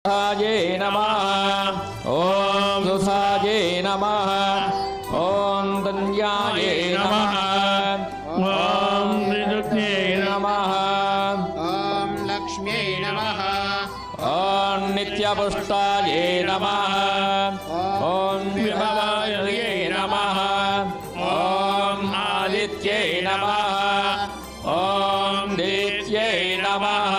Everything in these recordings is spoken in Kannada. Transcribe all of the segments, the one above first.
सुधाये नमः ॐ सुधाये नमः ॐ धन्याये नमः ॐ विदुत्ये नमः ॐ लक्ष्म्यै नमः ॐ नित्यपुष्टाये नमः ॐ विभवाय नमः ॐ आदित्यै नमः ॐ नित्यै नमः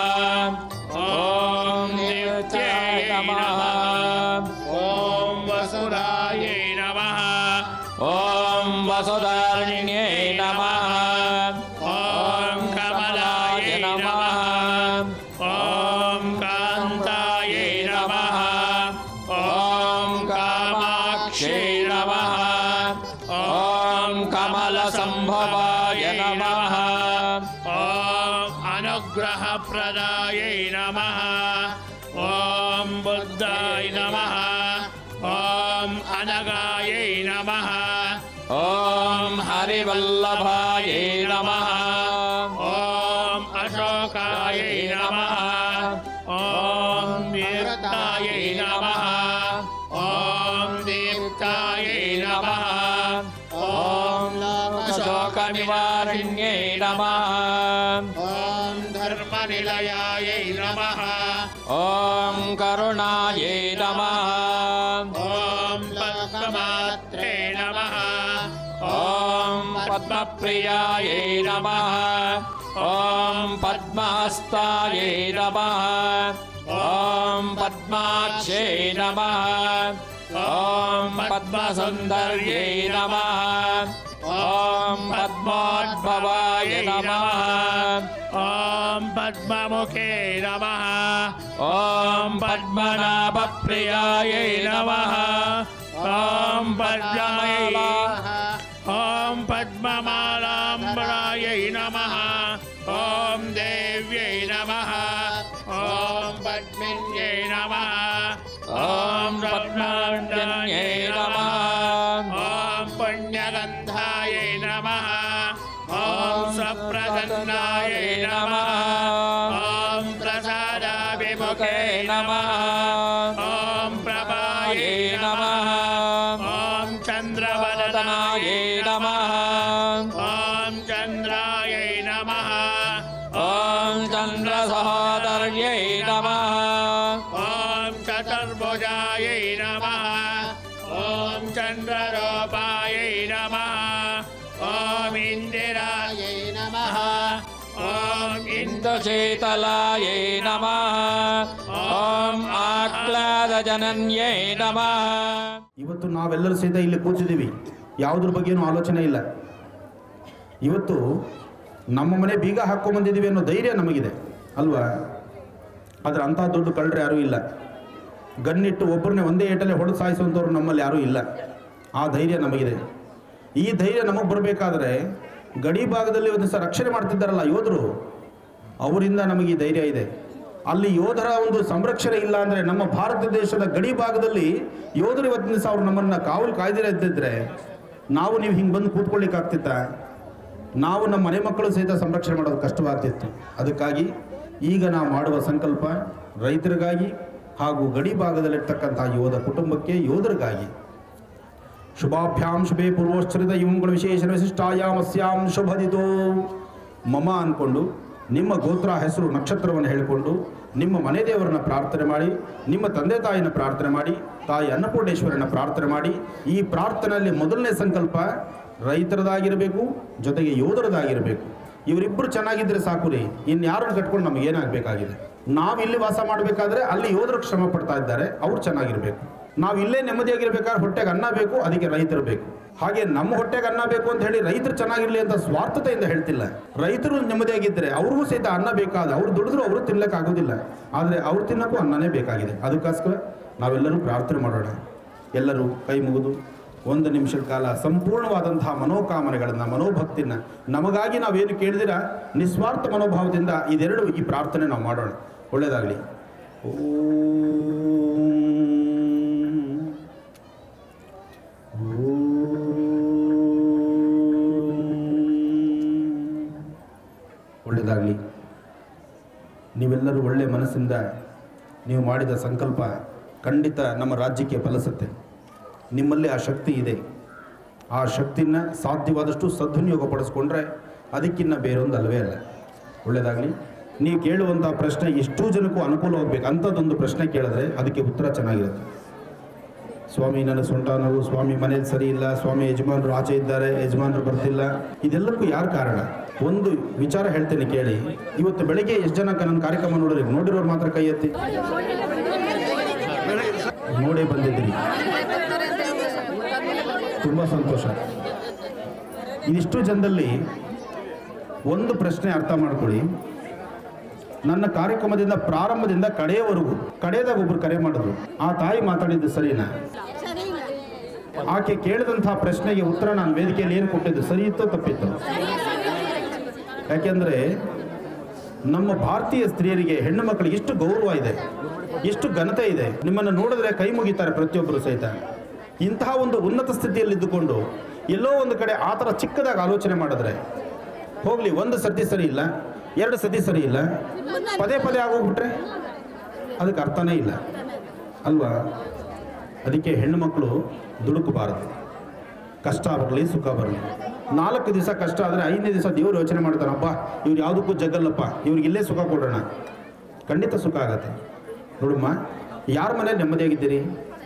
ॐ नित्यै नमः ॐ वसुधायै नमः ॐ वसुधारिण्यै नमः ॐ कमलाय नमः ॐ कान्तायै नमः ॐ कामाक्षै नमः ॐ कमलसम्भवाय नमः ॐ अनुग्रहप्रदायै नमः ॐ बुद्धाय नमः ॐ अनगायै नमः ॐ हरिवल्लभाय नमः ॐ अशोकायै नमः ॐ दीर्घायै नमः ॐ दीप्तायै नमः ॐ अशोकनिवारिण्यै नमः ॐ धर्मनिलयायै नमः ॐ करुणायै नमः ॐ पद्ममात्रे नमः ॐ पद्मप्रियायै नमः ॐ पद्महस्तायै नमः ॐ पद्माक्षै नमः ॐ पद्मसुन्दर्यै नमः ॐ पद्मोद्भवाय नमः ॐ पद्ममुखे नमः ॐ पद्मनाभप्रियायै नमः ॐ पद्ममाला ॐ पद्ममालाम्बरायै नमः ॐ देव्यै नमः ॐ पद्मिन्यै नमः ॐ पद्माञ्जन्यै नमः ॐ पुण्यगन्धायै नमः ॐ सप्रसन्नायै नमः ॐ प्रसादाभिमुखे नमः ॐ प्रभायै नमः ॐ चन्द्रवदनायै तनायै नमः ॐ चन्द्रायै नमः ॐ चन्द्रसहोदर्यै नमः ॐ चतुर्भुजायै नमः ॐ चन्द्ररूपायै नमः ॐ इन्दिरायै नमः ॐ इन्द्र इन्दुशीतलायै नमः ॐ आह्लादजनन्यै नमः ಇವತ್ತು ನಾವೆಲ್ಲರೂ ಸಹಿತ ಇಲ್ಲಿ ಕೂತಿದ್ದೀವಿ ಯಾವುದ್ರ ಬಗ್ಗೆನೂ ಆಲೋಚನೆ ಇಲ್ಲ ಇವತ್ತು ನಮ್ಮ ಮನೆ ಬೀಗ ಹಾಕ್ಕೊಂಬಂದಿದ್ದೀವಿ ಅನ್ನೋ ಧೈರ್ಯ ನಮಗಿದೆ ಅಲ್ವಾ ಆದರೆ ಅಂಥ ದೊಡ್ಡ ಕಳ್ಳರು ಯಾರೂ ಇಲ್ಲ ಗನ್ನಿಟ್ಟು ಒಬ್ಬರನ್ನೇ ಒಂದೇ ಏಟಲ್ಲೇ ಹೊಡೆದು ಸಾಯಿಸುವಂಥವ್ರು ನಮ್ಮಲ್ಲಿ ಯಾರೂ ಇಲ್ಲ ಆ ಧೈರ್ಯ ನಮಗಿದೆ ಈ ಧೈರ್ಯ ನಮಗೆ ಬರಬೇಕಾದ್ರೆ ಗಡಿ ಭಾಗದಲ್ಲಿ ಒಂದು ಸಹ ರಕ್ಷಣೆ ಮಾಡ್ತಿದ್ದಾರಲ್ಲ ಯೋಧರು ಅವರಿಂದ ನಮಗೆ ಈ ಧೈರ್ಯ ಇದೆ ಅಲ್ಲಿ ಯೋಧರ ಒಂದು ಸಂರಕ್ಷಣೆ ಇಲ್ಲ ಅಂದರೆ ನಮ್ಮ ಭಾರತ ದೇಶದ ಗಡಿ ಭಾಗದಲ್ಲಿ ಯೋಧರು ಇವತ್ತಿನ ದಿವಸ ಅವ್ರು ನಮ್ಮನ್ನು ಕಾವಲು ಕಾಯ್ದಿರದಿದ್ದರೆ ನಾವು ನೀವು ಹಿಂಗೆ ಬಂದು ಕೂತ್ಕೊಳ್ಳಿಕ್ಕಾಗ್ತಿತ್ತ ನಾವು ನಮ್ಮ ಮನೆ ಮಕ್ಕಳು ಸಹಿತ ಸಂರಕ್ಷಣೆ ಮಾಡೋದು ಕಷ್ಟವಾಗ್ತಿತ್ತು ಅದಕ್ಕಾಗಿ ಈಗ ನಾವು ಮಾಡುವ ಸಂಕಲ್ಪ ರೈತರಿಗಾಗಿ ಹಾಗೂ ಗಡಿ ಭಾಗದಲ್ಲಿರ್ತಕ್ಕಂಥ ಯೋಧ ಕುಟುಂಬಕ್ಕೆ ಯೋಧರಿಗಾಗಿ ಶುಭಾಭ್ಯಾಂ ಶುಭೇ ಪೂರ್ವೋಶ್ಚರಿತ ಇವಂಗಳ ವಿಶೇಷ ವಿಶಿಷ್ಟಾಯಾಮ್ ಅಸ್ಯಾಂ ಶುಭದಿತೋ ಮಮ ಅಂದ್ಕೊಂಡು ನಿಮ್ಮ ಗೋತ್ರ ಹೆಸರು ನಕ್ಷತ್ರವನ್ನು ಹೇಳಿಕೊಂಡು ನಿಮ್ಮ ಮನೆ ದೇವರನ್ನ ಪ್ರಾರ್ಥನೆ ಮಾಡಿ ನಿಮ್ಮ ತಂದೆ ತಾಯಿನ ಪ್ರಾರ್ಥನೆ ಮಾಡಿ ತಾಯಿ ಅನ್ನಪೂರ್ಣೇಶ್ವರನ ಪ್ರಾರ್ಥನೆ ಮಾಡಿ ಈ ಪ್ರಾರ್ಥನೆಯಲ್ಲಿ ಮೊದಲನೇ ಸಂಕಲ್ಪ ರೈತರದಾಗಿರಬೇಕು ಜೊತೆಗೆ ಯೋಧರದಾಗಿರಬೇಕು ಇವರಿಬ್ಬರು ಚೆನ್ನಾಗಿದ್ದರೆ ಸಾಕು ರೀ ಇನ್ಯಾರನ್ನು ಕಟ್ಕೊಂಡು ನಮಗೆ ಏನಾಗಬೇಕಾಗಿದೆ ನಾವು ಇಲ್ಲಿ ವಾಸ ಮಾಡಬೇಕಾದ್ರೆ ಅಲ್ಲಿ ಯೋಧರು ಶ್ರಮ ಪಡ್ತಾ ಇದ್ದಾರೆ ಅವ್ರು ಚೆನ್ನಾಗಿರಬೇಕು ನಾವು ಇಲ್ಲೇ ನೆಮ್ಮದಿಯಾಗಿರ್ಬೇಕಾದ್ರೆ ಹೊಟ್ಟೆಗೆ ಅನ್ನ ಬೇಕು ಅದಕ್ಕೆ ರೈತರು ಬೇಕು ಹಾಗೆ ನಮ್ಮ ಹೊಟ್ಟೆಗೆ ಅನ್ನ ಬೇಕು ಅಂತ ಹೇಳಿ ರೈತರು ಚೆನ್ನಾಗಿರ್ಲಿ ಅಂತ ಸ್ವಾರ್ಥತೆಯಿಂದ ಹೇಳ್ತಿಲ್ಲ ರೈತರು ನೆಮ್ಮದಿಯಾಗಿದ್ದರೆ ಅವ್ರಿಗೂ ಸಹಿತ ಅನ್ನ ಬೇಕಾದ ಅವ್ರು ದುಡಿದ್ರು ಅವರು ತಿನ್ಲಕ್ಕೆ ಆಗೋದಿಲ್ಲ ಆದರೆ ಅವ್ರು ತಿನ್ನಕ್ಕೂ ಅನ್ನನೇ ಬೇಕಾಗಿದೆ ಅದಕ್ಕೋಸ್ಕರ ನಾವೆಲ್ಲರೂ ಪ್ರಾರ್ಥನೆ ಮಾಡೋಣ ಎಲ್ಲರೂ ಕೈ ಮುಗಿದು ಒಂದು ನಿಮಿಷದ ಕಾಲ ಸಂಪೂರ್ಣವಾದಂತಹ ಮನೋಕಾಮನೆಗಳನ್ನು ಮನೋಭಕ್ತಿನ ನಮಗಾಗಿ ನಾವೇನು ಕೇಳಿದಿರ ನಿಸ್ವಾರ್ಥ ಮನೋಭಾವದಿಂದ ಇದೆರಡು ಈ ಪ್ರಾರ್ಥನೆ ನಾವು ಮಾಡೋಣ ಒಳ್ಳೆಯದಾಗಲಿ ಒಳ್ಳೆಯದಾಗಲಿ ನೀವೆಲ್ಲರೂ ಒಳ್ಳೆಯ ಮನಸ್ಸಿಂದ ನೀವು ಮಾಡಿದ ಸಂಕಲ್ಪ ಖಂಡಿತ ನಮ್ಮ ರಾಜ್ಯಕ್ಕೆ ಫಲಿಸುತ್ತೆ ನಿಮ್ಮಲ್ಲಿ ಆ ಶಕ್ತಿ ಇದೆ ಆ ಶಕ್ತಿನ ಸಾಧ್ಯವಾದಷ್ಟು ಸದ್ವಿನಿಯೋಗ ಪಡಿಸ್ಕೊಂಡ್ರೆ ಅದಕ್ಕಿನ್ನ ಬೇರೊಂದು ಅಲ್ವೇ ಅಲ್ಲ ಒಳ್ಳೆಯದಾಗಲಿ ನೀವು ಕೇಳುವಂಥ ಪ್ರಶ್ನೆ ಎಷ್ಟೂ ಜನಕ್ಕೂ ಅನುಕೂಲ ಹೋಗ್ಬೇಕು ಅಂಥದ್ದೊಂದು ಪ್ರಶ್ನೆ ಕೇಳಿದ್ರೆ ಅದಕ್ಕೆ ಉತ್ತರ ಚೆನ್ನಾಗಿರುತ್ತೆ ಸ್ವಾಮಿ ನನ್ನ ಸೊಂಟ ನೋವು ಸ್ವಾಮಿ ಮನೇಲಿ ಸರಿ ಇಲ್ಲ ಸ್ವಾಮಿ ಯಜಮಾನರು ಆಚೆ ಇದ್ದಾರೆ ಯಜಮಾನರು ಬರ್ತಿಲ್ಲ ಇದೆಲ್ಲಕ್ಕೂ ಯಾರು ಕಾರಣ ಒಂದು ವಿಚಾರ ಹೇಳ್ತೇನೆ ಕೇಳಿ ಇವತ್ತು ಬೆಳಗ್ಗೆ ಎಷ್ಟು ಜನ ನನ್ನ ಕಾರ್ಯಕ್ರಮ ನೋಡಿರಿ ನೋಡಿರೋರು ಮಾತ್ರ ಕೈ ಎತ್ತಿ ನೋಡೇ ಬಂದಿದ್ದೀರಿ ತುಂಬ ಸಂತೋಷ ಇದಿಷ್ಟು ಜನದಲ್ಲಿ ಒಂದು ಪ್ರಶ್ನೆ ಅರ್ಥ ಮಾಡ್ಕೊಳ್ಳಿ ನನ್ನ ಕಾರ್ಯಕ್ರಮದಿಂದ ಪ್ರಾರಂಭದಿಂದ ಕಡೆಯವರೆಗೂ ಕಡೆಯದಾಗ ಒಬ್ರು ಕರೆ ಮಾಡಿದ್ರು ಆ ತಾಯಿ ಮಾತಾಡಿದ್ದು ಸರಿನಾ ಆಕೆ ಕೇಳಿದಂತಹ ಪ್ರಶ್ನೆಗೆ ಉತ್ತರ ನಾನು ವೇದಿಕೆಯಲ್ಲಿ ಏನು ಕೊಟ್ಟಿದ್ದು ಸರಿ ಇತ್ತೋ ತಪ್ಪಿತ್ತು ಯಾಕೆಂದ್ರೆ ನಮ್ಮ ಭಾರತೀಯ ಸ್ತ್ರೀಯರಿಗೆ ಹೆಣ್ಣು ಮಕ್ಕಳಿಗೆ ಎಷ್ಟು ಗೌರವ ಇದೆ ಎಷ್ಟು ಘನತೆ ಇದೆ ನಿಮ್ಮನ್ನು ನೋಡಿದ್ರೆ ಕೈ ಮುಗಿತಾರೆ ಪ್ರತಿಯೊಬ್ಬರು ಸಹಿತ ಇಂತಹ ಒಂದು ಉನ್ನತ ಸ್ಥಿತಿಯಲ್ಲಿ ಇದ್ದುಕೊಂಡು ಎಲ್ಲೋ ಒಂದು ಕಡೆ ಆ ಥರ ಚಿಕ್ಕದಾಗಿ ಆಲೋಚನೆ ಮಾಡಿದ್ರೆ ಹೋಗ್ಲಿ ಒಂದು ಸತಿ ಸರಿ ಇಲ್ಲ ಎರಡು ಸತಿ ಸರಿ ಇಲ್ಲ ಪದೇ ಪದೇ ಆಗೋಗ್ಬಿಟ್ರೆ ಅದಕ್ಕೆ ಅರ್ಥನೇ ಇಲ್ಲ ಅಲ್ವಾ ಅದಕ್ಕೆ ಹೆಣ್ಣು ಮಕ್ಕಳು ದುಡುಕಬಾರದು ಕಷ್ಟ ಬರಲಿ ಸುಖ ಬರಲಿ ನಾಲ್ಕು ದಿವಸ ಕಷ್ಟ ಆದರೆ ಐದನೇ ದಿವಸ ದೇವ್ರು ಯೋಚನೆ ಮಾಡ್ತಾನಪ್ಪ ಇವ್ರು ಯಾವುದಕ್ಕೂ ಜಗ್ಗಲ್ಲಪ್ಪ ಇವ್ರಿಗೆ ಇಲ್ಲೇ ಸುಖ ಕೊಡೋಣ ಖಂಡಿತ ಸುಖ ಆಗತ್ತೆ ನೋಡಮ್ಮ ಯಾರ ಮನೇಲಿ ನೆಮ್ಮದಿಯಾಗಿದ್ದೀರಿ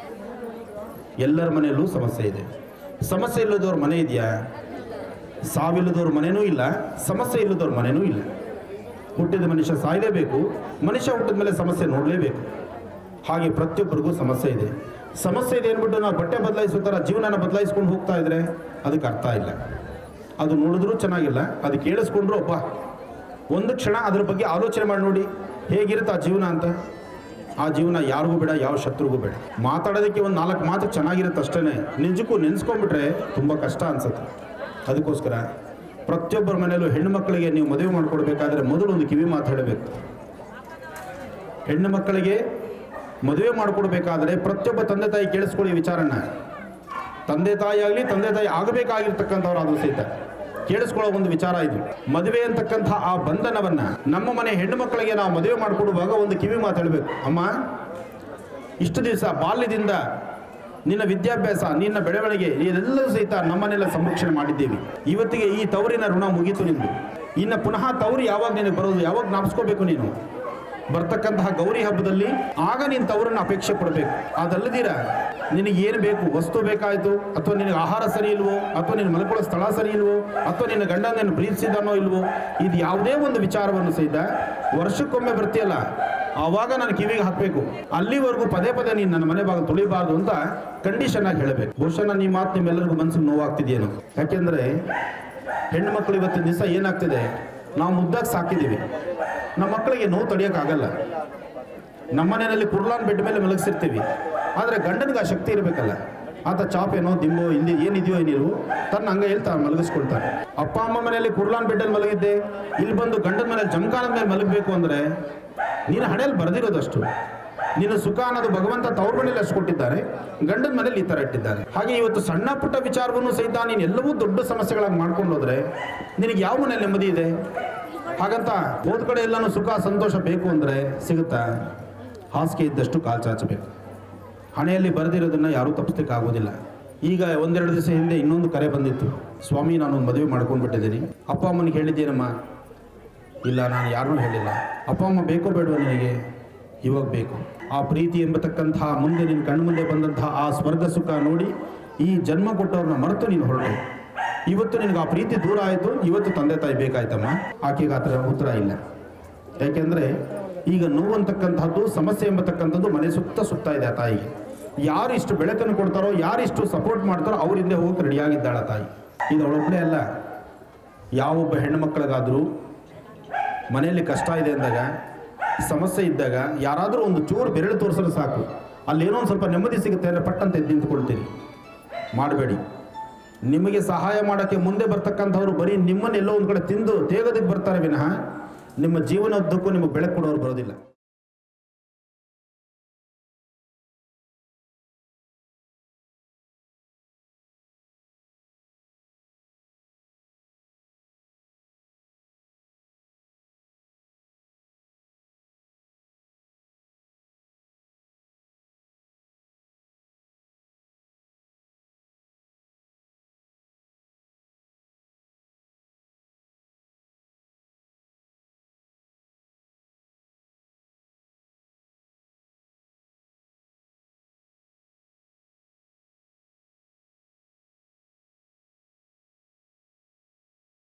ಎಲ್ಲರ ಮನೆಯಲ್ಲೂ ಸಮಸ್ಯೆ ಇದೆ ಸಮಸ್ಯೆ ಇಲ್ಲದವ್ರ ಮನೆ ಇದೆಯಾ ಸಾವಿಲ್ಲದವ್ರ ಮನೆನೂ ಇಲ್ಲ ಸಮಸ್ಯೆ ಇಲ್ಲದವ್ರ ಮನೆನೂ ಇಲ್ಲ ಹುಟ್ಟಿದ ಮನುಷ್ಯ ಸಾಯಲೇಬೇಕು ಮನುಷ್ಯ ಹುಟ್ಟಿದ ಮೇಲೆ ಸಮಸ್ಯೆ ನೋಡಲೇಬೇಕು ಹಾಗೆ ಪ್ರತಿಯೊಬ್ಬರಿಗೂ ಸಮಸ್ಯೆ ಇದೆ ಸಮಸ್ಯೆ ಇದೆ ಅಂದ್ಬಿಟ್ಟು ನಾವು ಬಟ್ಟೆ ಬದಲಾಯಿಸೋ ಥರ ಜೀವನನ ಬದಲಾಯಿಸ್ಕೊಂಡು ಹೋಗ್ತಾ ಇದ್ರೆ ಅದಕ್ಕೆ ಅರ್ಥ ಇಲ್ಲ ಅದು ನೋಡಿದ್ರೂ ಚೆನ್ನಾಗಿಲ್ಲ ಅದು ಕೇಳಿಸ್ಕೊಂಡ್ರು ಅಪ್ಪ ಒಂದು ಕ್ಷಣ ಅದ್ರ ಬಗ್ಗೆ ಆಲೋಚನೆ ಮಾಡಿ ನೋಡಿ ಹೇಗಿರುತ್ತೆ ಆ ಜೀವನ ಅಂತ ಆ ಜೀವನ ಯಾರಿಗೂ ಬೇಡ ಯಾವ ಶತ್ರುಗೂ ಬೇಡ ಮಾತಾಡೋದಕ್ಕೆ ಒಂದು ನಾಲ್ಕು ಮಾತು ಚೆನ್ನಾಗಿರುತ್ತೆ ಅಷ್ಟೇ ನಿಜಕ್ಕೂ ನೆನೆಸ್ಕೊಂಡ್ಬಿಟ್ರೆ ತುಂಬ ಕಷ್ಟ ಅನ್ಸುತ್ತೆ ಅದಕ್ಕೋಸ್ಕರ ಪ್ರತಿಯೊಬ್ಬರ ಮನೆಯಲ್ಲೂ ಹೆಣ್ಣು ಮಕ್ಕಳಿಗೆ ನೀವು ಮದುವೆ ಮಾಡಿಕೊಡ್ಬೇಕಾದ್ರೆ ಮೊದಲು ಒಂದು ಕಿವಿ ಮಾತು ಹೇಳಬೇಕು ಹೆಣ್ಣು ಮಕ್ಕಳಿಗೆ ಮದುವೆ ಮಾಡಿಕೊಡ್ಬೇಕಾದ್ರೆ ಪ್ರತಿಯೊಬ್ಬ ತಂದೆ ತಾಯಿ ಕೇಳಿಸ್ಕೊಳ್ಳಿ ಈ ವಿಚಾರನ ತಂದೆ ತಾಯಿ ಆಗಲಿ ತಂದೆ ತಾಯಿ ಆಗಬೇಕಾಗಿರ್ತಕ್ಕಂಥವ್ರು ಅದು ಸಹಿತ ಕೇಳಿಸ್ಕೊಳ್ಳೋ ಒಂದು ವಿಚಾರ ಇದು ಮದುವೆ ಅಂತಕ್ಕಂಥ ಆ ಬಂಧನವನ್ನ ನಮ್ಮ ಮನೆ ಹೆಣ್ಣು ಮಕ್ಕಳಿಗೆ ನಾವು ಮದುವೆ ಮಾಡಿಕೊಡುವಾಗ ಒಂದು ಕಿವಿ ಮಾತು ಹೇಳಬೇಕು ಅಮ್ಮ ಇಷ್ಟು ದಿವಸ ಬಾಲ್ಯದಿಂದ ನಿನ್ನ ವಿದ್ಯಾಭ್ಯಾಸ ನಿನ್ನ ಬೆಳವಣಿಗೆ ಇದೆಲ್ಲವೂ ಸಹಿತ ನಮ್ಮನ್ನೆಲ್ಲ ಸಂರಕ್ಷಣೆ ಮಾಡಿದ್ದೀವಿ ಇವತ್ತಿಗೆ ಈ ತವರಿನ ಋಣ ಮುಗೀತು ನಿಂದು ಇನ್ನು ಪುನಃ ತವರು ಯಾವಾಗ ನಿನಗೆ ಬರೋದು ಯಾವಾಗ ಜ್ಞಾಪಿಸ್ಕೋಬೇಕು ನೀನು ಬರ್ತಕ್ಕಂತಹ ಗೌರಿ ಹಬ್ಬದಲ್ಲಿ ಆಗ ನೀನು ತವರನ್ನು ಅಪೇಕ್ಷೆ ಪಡಬೇಕು ಅದಲ್ಲದಿರ ನಿನಗೆ ಏನು ಬೇಕು ವಸ್ತು ಬೇಕಾಯಿತು ಅಥವಾ ನಿನಗೆ ಆಹಾರ ಸರಿ ಇಲ್ವೋ ಅಥವಾ ನಿನ್ನ ಮಲ್ಕೊಳ್ಳೋ ಸ್ಥಳ ಸರಿ ಇಲ್ವೋ ಅಥವಾ ನಿನ್ನ ಗಂಡ ನಿನ್ನ ಪ್ರೀತಿಸಿದನೋ ಇಲ್ವೋ ಇದು ಯಾವುದೇ ಒಂದು ವಿಚಾರವನ್ನು ಸಹಿತ ವರ್ಷಕ್ಕೊಮ್ಮೆ ಬರ್ತೀಯಲ್ಲ ಆವಾಗ ನಾನು ಕಿವಿಗೆ ಹಾಕಬೇಕು ಅಲ್ಲಿವರೆಗೂ ಪದೇ ಪದೇ ನೀನು ನನ್ನ ಮನೆ ಭಾಗ ತುಳಿಬಾರ್ದು ಅಂತ ಕಂಡೀಷನ್ ಆಗಿ ಹೇಳಬೇಕು ಬಹುಶಃ ನಾನು ಈ ಮಾತು ನಿಮ್ಮೆಲ್ಲರಿಗೂ ಮನಸ್ಸಿಗೆ ನೋವಾಗ್ತಿದೆಯೇನೋ ಯಾಕೆಂದರೆ ಹೆಣ್ಣು ಮಕ್ಕಳು ಇವತ್ತಿನ ದಿವಸ ಏನಾಗ್ತಿದೆ ನಾವು ಮುದ್ದಾಗಿ ಸಾಕಿದ್ದೀವಿ ನಮ್ಮ ಮಕ್ಕಳಿಗೆ ನೋವು ತಡೆಯೋಕ್ಕಾಗಲ್ಲ ನಮ್ಮ ಮನೆಯಲ್ಲಿ ಕುರ್ಲಾನ್ ಬೆಡ್ ಮೇಲೆ ಮಲಗಿಸಿರ್ತೀವಿ ಆದರೆ ಗಂಡನಿಗೆ ಆ ಶಕ್ತಿ ಇರಬೇಕಲ್ಲ ಆತ ಚಾಪೇನೋ ದಿಂಬೋ ಇಲ್ಲಿ ಏನಿದೆಯೋ ಏನಿರು ತನ್ನ ಹಂಗೆ ಹೇಳ್ತಾ ಮಲಗಿಸ್ಕೊಳ್ತಾನೆ ಅಪ್ಪ ಅಮ್ಮ ಮನೆಯಲ್ಲಿ ಕುರ್ಲಾನ್ ಬೆಡ್ಡಲ್ಲಿ ಮಲಗಿದ್ದೆ ಇಲ್ಲಿ ಬಂದು ಗಂಡನ ಮೇಲೆ ಜಮಖಾನದ ಮೇಲೆ ಮಲಗಬೇಕು ಅಂದರೆ ನೀನು ಹಣೆಯಲ್ಲಿ ಬರೆದಿರೋದಷ್ಟು ನಿನ್ನ ಸುಖ ಅನ್ನೋದು ಭಗವಂತ ತವ್ರ ಮನೇಲಿ ಅಷ್ಟು ಕೊಟ್ಟಿದ್ದಾರೆ ಗಂಡನ ಮನೇಲಿ ಈ ಥರ ಇಟ್ಟಿದ್ದಾರೆ ಹಾಗೆ ಇವತ್ತು ಸಣ್ಣ ಪುಟ್ಟ ವಿಚಾರವನ್ನು ಸಹಿತ ನೀನು ಎಲ್ಲವೂ ದೊಡ್ಡ ಸಮಸ್ಯೆಗಳಾಗಿ ಮಾಡ್ಕೊಂಡು ಹೋದ್ರೆ ನಿನಗೆ ಯಾವ ಮನೇಲಿ ನೆಮ್ಮದಿ ಇದೆ ಹಾಗಂತ ಹೋದ ಕಡೆ ಎಲ್ಲಾನು ಸುಖ ಸಂತೋಷ ಬೇಕು ಅಂದರೆ ಸಿಗುತ್ತಾ ಹಾಸಿಗೆ ಇದ್ದಷ್ಟು ಕಾಲು ಚಾಚಬೇಕು ಹಣೆಯಲ್ಲಿ ಬರೆದಿರೋದನ್ನ ಯಾರೂ ತಪ್ಪಿಸ್ಲಿಕ್ಕೆ ಆಗೋದಿಲ್ಲ ಈಗ ಒಂದೆರಡು ದಿವಸ ಹಿಂದೆ ಇನ್ನೊಂದು ಕರೆ ಬಂದಿತ್ತು ಸ್ವಾಮಿ ನಾನು ಒಂದು ಮದುವೆ ಮಾಡ್ಕೊಂಡ್ಬಿಟ್ಟಿದ್ದೀನಿ ಅಪ್ಪ ಅಮ್ಮನಿಗೆ ಹೇಳಿದ್ದೀನಮ್ಮ ಇಲ್ಲ ನಾನು ಯಾರನ್ನೂ ಹೇಳಿಲ್ಲ ಅಪ್ಪ ಅಮ್ಮ ಬೇಕೋ ಬೇಡವೋ ನಿನಗೆ ಇವಾಗ ಬೇಕು ಆ ಪ್ರೀತಿ ಎಂಬತಕ್ಕಂತಹ ಮುಂದೆ ನಿನ್ನ ಕಣ್ಣು ಮುಂದೆ ಬಂದಂತಹ ಆ ಸ್ವರ್ಗ ಸುಖ ನೋಡಿ ಈ ಜನ್ಮ ಕೊಟ್ಟವ್ರನ್ನ ಮರೆತು ನೀನು ಹೊರಟು ಇವತ್ತು ನಿನಗೆ ಆ ಪ್ರೀತಿ ದೂರ ಆಯಿತು ಇವತ್ತು ತಂದೆ ತಾಯಿ ಬೇಕಾಯ್ತಮ್ಮ ಆಕೆಗೆ ಆ ಥರ ಉತ್ತರ ಇಲ್ಲ ಯಾಕೆಂದರೆ ಈಗ ನೋವಂತಕ್ಕಂಥದ್ದು ಸಮಸ್ಯೆ ಎಂಬತಕ್ಕಂಥದ್ದು ಮನೆ ಸುತ್ತ ಸುತ್ತ ಇದೆ ಆ ತಾಯಿಗೆ ಯಾರು ಇಷ್ಟು ಬೆಳಕನ್ನು ಕೊಡ್ತಾರೋ ಯಾರು ಇಷ್ಟು ಸಪೋರ್ಟ್ ಮಾಡ್ತಾರೋ ಅವ್ರ ಹಿಂದೆ ಹೋಗಕ್ಕೆ ರೆಡಿಯಾಗಿದ್ದಾಳ ತಾಯಿ ಇದು ಅವಳೊಬ್ಬಳೇ ಅಲ್ಲ ಯಾವೊಬ್ಬ ಹೆಣ್ಣು ಮಕ್ಕಳಿಗಾದರೂ ಮನೆಯಲ್ಲಿ ಕಷ್ಟ ಇದೆ ಅಂದಾಗ ಸಮಸ್ಯೆ ಇದ್ದಾಗ ಯಾರಾದರೂ ಒಂದು ಚೂರು ಬೆರಳು ತೋರಿಸಿದ್ರೆ ಸಾಕು ಅಲ್ಲೇನೋ ಒಂದು ಸ್ವಲ್ಪ ನೆಮ್ಮದಿ ಸಿಗುತ್ತೆ ಅಂದರೆ ಪಟ್ಟಂತ ಎದ್ದು ನಿಂತ್ಕೊಳ್ತೀರಿ ಮಾಡಬೇಡಿ ನಿಮಗೆ ಸಹಾಯ ಮಾಡೋಕ್ಕೆ ಮುಂದೆ ಬರ್ತಕ್ಕಂಥವ್ರು ಬರೀ ನಿಮ್ಮನ್ನೆಲ್ಲೋ ಒಂದು ಕಡೆ ತಿಂದು ತೇಗೋದಕ್ಕೆ ಬರ್ತಾರೆ ವಿನಃ ನಿಮ್ಮ ಜೀವನದ್ದಕ್ಕೂ ನಿಮಗೆ ಬೆಳಕು ಕೊಡೋರು ಬರೋದಿಲ್ಲ